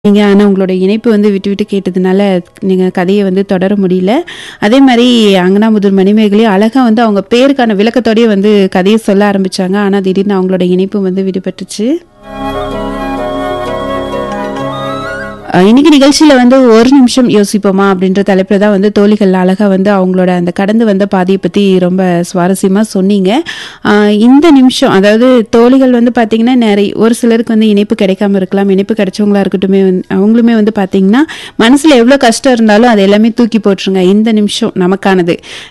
நீங்க ஆனா உங்களோட இணைப்பு வந்து விட்டு விட்டு கேட்டதுனால நீங்க கதையை வந்து தொடர முடியல அதே மாதிரி அங்கனாமுதூர் மணிமேகலை அழகா வந்து அவங்க பேருக்கான விளக்கத்தோடயே வந்து கதையை சொல்ல ஆரம்பிச்சாங்க ஆனா திடீர்னு அவங்களோட இணைப்பு வந்து விடுபட்டுச்சு அஹ் இன்னைக்கு நிகழ்ச்சியில வந்து ஒரு நிமிஷம் யோசிப்போமா அப்படின்ற தலைப்புல தான் வந்து தோழிகள் அழகா வந்து அவங்களோட அந்த கடந்து வந்த பாதையை பத்தி ரொம்ப சுவாரஸ்யமா சொன்னீங்க அஹ் இந்த நிமிஷம் அதாவது தோழிகள் வந்து பாத்தீங்கன்னா நிறைய ஒரு சிலருக்கு வந்து இணைப்பு கிடைக்காம இருக்கலாம் இணைப்பு கிடைச்சவங்களா இருக்கட்டுமே வந்து- அவங்களுமே வந்து பாத்தீங்கன்னா மனசுல எவ்வளவு கஷ்டம் இருந்தாலும் அது எல்லாமே தூக்கி போட்டுருங்க இந்த நிமிஷம் நமக்கானது